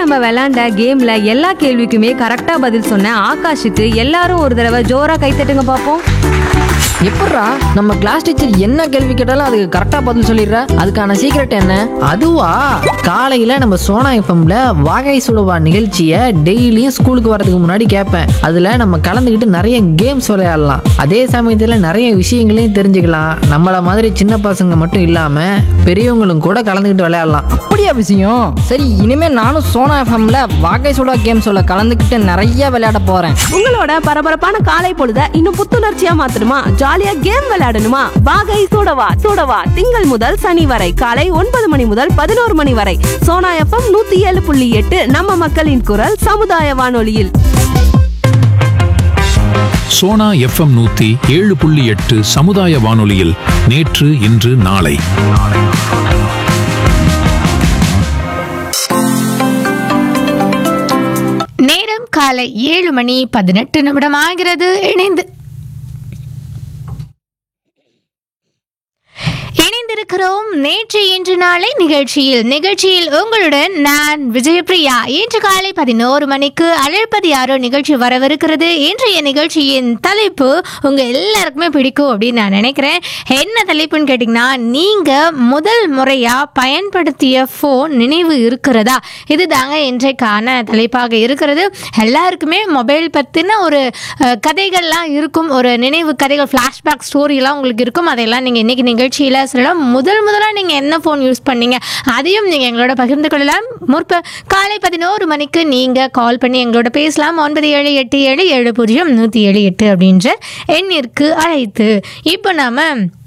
நம்ம விளையாண்ட கேம்ல எல்லா கேள்விக்குமே கரெக்டா பதில் சொன்ன ஆகாஷுக்கு எல்லாரும் ஒரு தடவை ஜோரா கைத்தட்டுங்க பார்ப்போம் எப்பட்றா நம்ம கிளாஸ் டீச்சர் என்ன கேள்வி கேட்டாலும் அதுக்கு கரெக்டா பதில் சொல்லிடுற அதுக்கான சீக்ரெட் என்ன அதுவா காலையில நம்ம சோனா எஃப்எம்ல வாகை சுடுவா நிகழ்ச்சியை டெய்லியும் ஸ்கூலுக்கு வரதுக்கு முன்னாடி கேட்பேன் அதுல நம்ம கலந்துக்கிட்டு நிறைய கேம்ஸ் விளையாடலாம் அதே சமயத்துல நிறைய விஷயங்களையும் தெரிஞ்சுக்கலாம் நம்மள மாதிரி சின்ன பசங்க மட்டும் இல்லாம பெரியவங்களும் கூட கலந்துக்கிட்டு விளையாடலாம் அப்படியா விஷயம் சரி இனிமே நானும் சோனா எஃப்எம்ல வாகை சுடா கேம்ஸோட கலந்துக்கிட்டு நிறைய விளையாட போறேன் உங்களோட பரபரப்பான காலை பொழுத இன்னும் புத்துணர்ச்சியா மாத்தணுமா ஜாலியா கேம் விளையாடணுமா வாகை சூடவா சூடவா திங்கள் முதல் சனி வரை காலை ஒன்பது மணி முதல் பதினோரு மணி வரை சோனா எஃப்எம் நூத்தி ஏழு புள்ளி எட்டு நம்ம மக்களின் குரல் சமுதாய வானொலியில் சோனா எஃப்எம் நூத்தி ஏழு புள்ளி எட்டு சமுதாய வானொலியில் நேற்று இன்று நாளை நேரம் காலை ஏழு மணி பதினெட்டு நிமிடம் ஆகிறது இணைந்து இணைந்திருக்கிறோம் நேற்று இன்று நாளை நிகழ்ச்சியில் நிகழ்ச்சியில் உங்களுடன் நான் விஜயபிரியா இன்று காலை பதினோரு மணிக்கு அழைப்பது யாரோ நிகழ்ச்சி வரவிருக்கிறது இன்றைய நிகழ்ச்சியின் தலைப்பு உங்க எல்லாருக்குமே பிடிக்கும் அப்படின்னு நான் நினைக்கிறேன் என்ன தலைப்புன்னு கேட்டிங்கன்னா நீங்க முதல் முறையா பயன்படுத்திய ஃபோன் நினைவு இருக்கிறதா இதுதாங்க இன்றைக்கான தலைப்பாக இருக்கிறது எல்லாருக்குமே மொபைல் பற்றின ஒரு அஹ், கதைகள்லாம் இருக்கும் ஒரு நினைவு கதைகள் ஃப்ளாஷ்பேக் ஸ்டோரிலாம் உங்களுக்கு இருக்கும் அதையெல்லாம் நீங்கள் இன்றைக்கி நிகழ்ச்சியில் சொல்லலாம் முதல் முதலாக நீங்கள் என்ன ஃபோன் யூஸ் பண்ணீங்க அதையும் நீங்கள் எங்களோட பகிர்ந்து கொள்ளலாம் முற்ப காலை பதினோரு மணிக்கு நீங்கள் கால் பண்ணி எங்களோட பேசலாம் ஒன்பது ஏழு எட்டு ஏழு ஏழு பூஜ்ஜியம் நூற்றி ஏழு எட்டு அப்படின்ற எண்ணிற்கு அழைத்து இப்போ நாம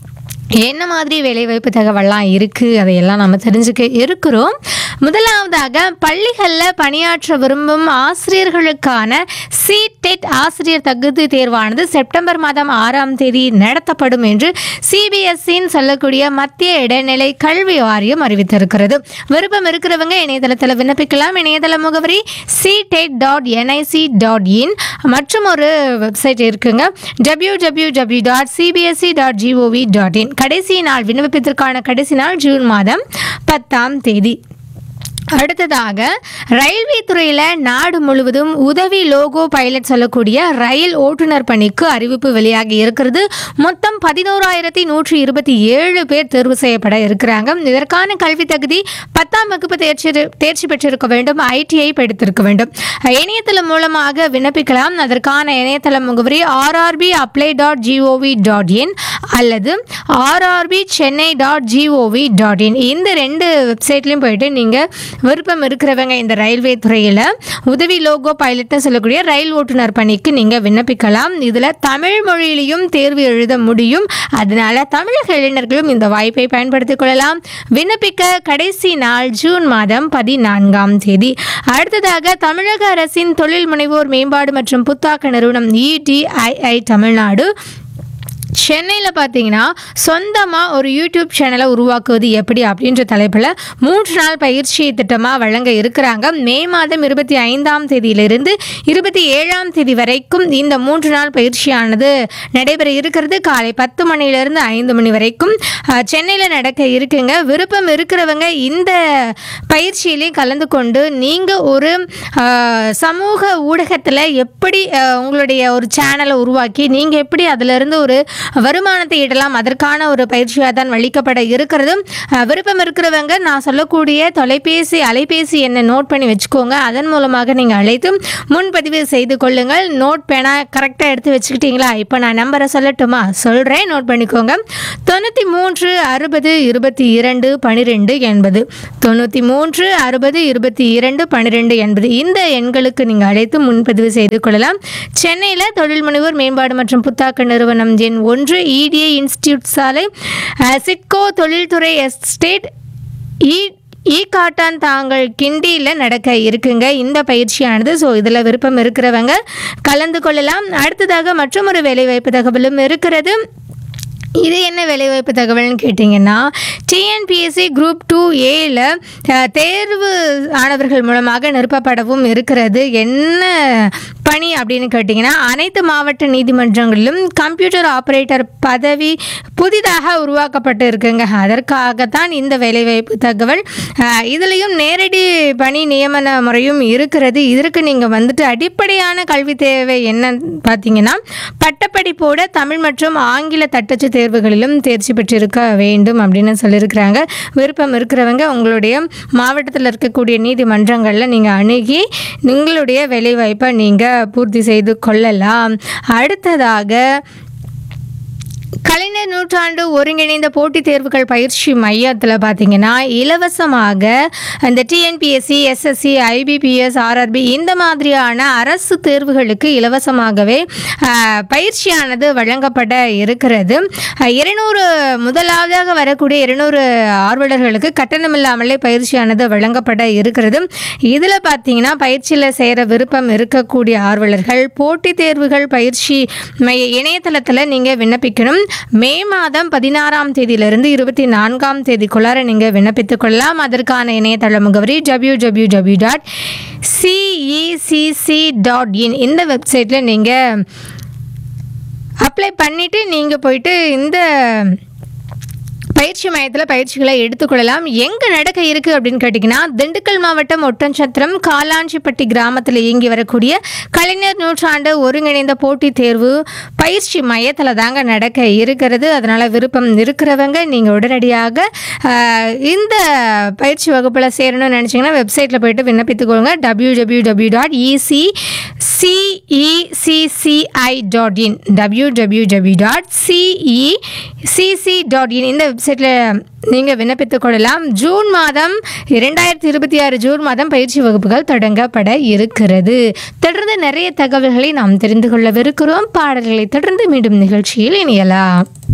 என்ன மாதிரி வேலைவாய்ப்பு தகவல்லாம் இருக்குது அதையெல்லாம் நம்ம தெரிஞ்சுக்க இருக்கிறோம் முதலாவதாக பள்ளிகளில் பணியாற்ற விரும்பும் ஆசிரியர்களுக்கான சிடெட் ஆசிரியர் தகுதி தேர்வானது செப்டம்பர் மாதம் ஆறாம் தேதி நடத்தப்படும் என்று சிபிஎஸ்சின்னு சொல்லக்கூடிய மத்திய இடைநிலை கல்வி வாரியம் அறிவித்திருக்கிறது விருப்பம் இருக்கிறவங்க இணையதளத்தில் விண்ணப்பிக்கலாம் இணையதள முகவரி CTET dot NIC dot in மற்றும் ஒரு வெப்சைட் இருக்குங்க W W W dot CBSE dot GOV dot in கடைசி நாள் விண்ணப்பத்திற்கான கடைசி நாள் ஜூன் மாதம் பத்தாம் தேதி அடுத்ததாக ரயில்வே துறையில் நாடு முழுவதும் உதவி லோகோ பைலட் சொல்லக்கூடிய ரயில் ஓட்டுநர் பணிக்கு அறிவிப்பு வெளியாகி இருக்கிறது மொத்தம் பதினோராயிரத்தி நூற்றி இருபத்தி ஏழு பேர் தேர்வு செய்யப்பட இருக்கிறாங்க இதற்கான கல்வி தகுதி பத்தாம் வகுப்பு தேர்ச்சி தேர்ச்சி பெற்றிருக்க வேண்டும் ஐடிஐ படித்திருக்க வேண்டும் இணையதளம் மூலமாக விண்ணப்பிக்கலாம் அதற்கான இணையதள முகவரி RRB apply dot GOV dot in அல்லது RRB Chennai dot GOV dot in இந்த ரெண்டு வெப்சைட்லையும் போயிட்டு நீங்கள் விருப்பம் இருக்கிறவங்க இந்த ரயில்வே துறையில் உதவி லோகோ பைலட்னு சொல்லக்கூடிய ரயில் ஓட்டுநர் பணிக்கு நீங்கள் விண்ணப்பிக்கலாம் இதில் தமிழ் மொழியிலையும் தேர்வு எழுத முடியும் அதனால தமிழக இளைஞர்களும் இந்த வாய்ப்பை பயன்படுத்திக் கொள்ளலாம் விண்ணப்பிக்க கடைசி நாள் ஜூன் மாதம் பதினான்காம் தேதி அடுத்ததாக தமிழக அரசின் தொழில் முனைவோர் மேம்பாடு மற்றும் புத்தாக்க நிறுவனம் இடிஐஐ தமிழ்நாடு சென்னையில் பார்த்தீங்கன்னா சொந்தமாக ஒரு யூடியூப் சேனலை உருவாக்குவது எப்படி அப்படின்ற தலைப்பில் மூன்று நாள் பயிற்சி திட்டமாக வழங்க இருக்கிறாங்க மே மாதம் இருபத்தி ஐந்தாம் தேதியிலிருந்து இருபத்தி ஏழாம் தேதி வரைக்கும் இந்த மூன்று நாள் பயிற்சியானது நடைபெற இருக்கிறது காலை பத்து மணியிலிருந்து ஐந்து மணி வரைக்கும் சென்னையில் நடக்க இருக்குங்க விருப்பம் இருக்கிறவங்க இந்த பயிற்சியிலே கலந்து கொண்டு நீங்கள் ஒரு அஹ், சமூக ஊடகத்தில் எப்படி அஹ், உங்களுடைய ஒரு சேனலை உருவாக்கி நீங்கள் எப்படி அதிலிருந்து ஒரு வருமானத்தை ஈட்டலாம் அதற்கான ஒரு பயிற்சியாக தான் அளிக்கப்பட இருக்கிறது அஹ், விருப்பம் இருக்கிறவங்க நான் சொல்லக்கூடிய தொலைபேசி அலைபேசி எண்ணை நோட் பண்ணி வச்சுக்கோங்க அதன் மூலமாக நீங்கள் அழைத்து முன்பதிவு செய்து கொள்ளுங்கள் நோட் பேனா கரெக்டாக எடுத்து வச்சுக்கிட்டீங்களா இப்போ நான் நம்பரை சொல்லட்டுமா சொல்கிறேன் நோட் பண்ணிக்கோங்க தொண்ணூற்றி மூன்று அறுபது இருபத்தி இரண்டு பன்னிரெண்டு எண்பது தொண்ணூற்றி மூன்று அறுபது இருபத்தி இரண்டு பன்னிரெண்டு எண்பது இந்த எண்களுக்கு நீங்கள் அழைத்து முன்பதிவு செய்து கொள்ளலாம் சென்னையில் தொழில் முனைவோர் மேம்பாடு மற்றும் புத்தாக்க நிறுவனம் எண் ஒன்று இடிஐ இன்ஸ்டிடியூட் சாலை அஹ், சிட்கோ தொழில்துறை எஸ்டேட் இ ஈ காட்டான் தாங்கள் கிண்டியில் நடக்க இருக்குங்க இந்த பயிற்சியானது ஸோ இதில் விருப்பம் இருக்கிறவங்க கலந்து கொள்ளலாம் அடுத்ததாக மற்றும் ஒரு வேலைவாய்ப்பு தகவலும் இருக்கிறது இது என்ன வேலைவாய்ப்பு தகவல்னு கேட்டிங்கன்னா டிஎன்பிஎஸ்சி குரூப் டூ ஏல தேர்வு ஆனவர்கள் மூலமாக நிரப்பப்படவும் இருக்கிறது என்ன பணி அப்படின்னு கேட்டிங்கன்னா அனைத்து மாவட்ட நீதிமன்றங்களிலும் கம்ப்யூட்டர் ஆப்ரேட்டர் பதவி புதிதாக உருவாக்கப்பட்டு இருக்குங்க அதற்காகத்தான் இந்த வேலைவாய்ப்பு தகவல் அஹ், இதுலேயும் நேரடி பணி நியமன முறையும் இருக்கிறது இதற்கு நீங்கள் வந்துட்டு அடிப்படையான கல்வி தேவை என்னன்னு பார்த்தீங்கன்னா பட்டப்படிப்போட தமிழ் மற்றும் ஆங்கில தட்டச்சு தேர்வுகளிலும் தேர்ச்சி பெற்றிருக்க வேண்டும் அப்படின்னு சொல்லியிருக்கிறாங்க விருப்பம் இருக்கிறவங்க உங்களுடைய மாவட்டத்தில் இருக்கக்கூடிய நீதிமன்றங்களில் நீங்கள் அணுகி உங்களுடைய வேலைவாய்ப்பை நீங்கள் பூர்த்தி செய்து கொள்ளலாம் அடுத்ததாக கலைஞர் நூற்றாண்டு ஒருங்கிணைந்த போட்டித் தேர்வுகள் பயிற்சி மையத்தில் பார்த்தீங்கன்னா இலவசமாக அந்த டிஎன்பிஎஸ்சி எஸ்எஸ்சி ஐபிபிஎஸ் ஆர்ஆர்பி இந்த மாதிரியான அரசு தேர்வுகளுக்கு இலவசமாகவே ஆஹ், பயிற்சியானது வழங்கப்பட இருக்கிறது இருநூறு முதலாவதாக வரக்கூடிய இருநூறு ஆர்வலர்களுக்கு கட்டணமில்லாமலே பயிற்சியானது வழங்கப்பட இருக்கிறது இதில் பார்த்தீங்கன்னா பயிற்சியில் சேர விருப்பம் இருக்கக்கூடிய ஆர்வலர்கள் போட்டித் தேர்வுகள் பயிற்சி மைய இணையதளத்தில் நீங்கள் விண்ணப்பிக்கணும் மே மாதம் பதினாறாம் தேதியிலிருந்து இருபத்தி நான்காம் தேதிக்குள்ளார நீங்கள் விண்ணப்பித்துக் கொள்ளலாம் அதற்கான இணையதள முகவரி W W W dot CECC dot in இந்த வெப்சைட்டில் நீங்கள் அப்ளை பண்ணிவிட்டு நீங்கள் போயிட்டு இந்த பயிற்சி மையத்தில் பயிற்சிகளை எடுத்துக்கொள்ளலாம் எங்கே நடக்க இருக்குது அப்படின்னு கேட்டிங்கன்னா திண்டுக்கல் மாவட்டம் ஒட்டன்சத்திரம் காலாஞ்சிப்பட்டி கிராமத்தில் இயங்கி வரக்கூடிய கலைஞர் நூற்றாண்டு ஒருங்கிணைந்த போட்டித் தேர்வு பயிற்சி மையத்தில் தாங்க நடக்க இருக்கிறது அதனால் விருப்பம் இருக்கிறவங்க நீங்கள் உடனடியாக ஆஹ், இந்த பயிற்சி வகுப்பில் சேரணும்னு நினச்சிங்கன்னா வெப்சைட்டில் போயிட்டு விண்ணப்பித்துக்கோங்க W W W dot EC CECCI dot in W W W dot CECC dot in இந்த வெப்சைட்டில் நீங்கள் விண்ணப்பித்துக் கொள்ளலாம் ஜூன் மாதம் இரண்டாயிரத்தி இருபத்தி ஆறு ஜூன் மாதம் பயிற்சி வகுப்புகள் தொடங்கப்பட இருக்கிறது தொடர்ந்து நிறைய தகவல்களை நாம் தெரிந்து கொள்ளவிருக்கிறோம் பாடல்களை தொடர்ந்து மீண்டும் நிகழ்ச்சியில் இணையலாம்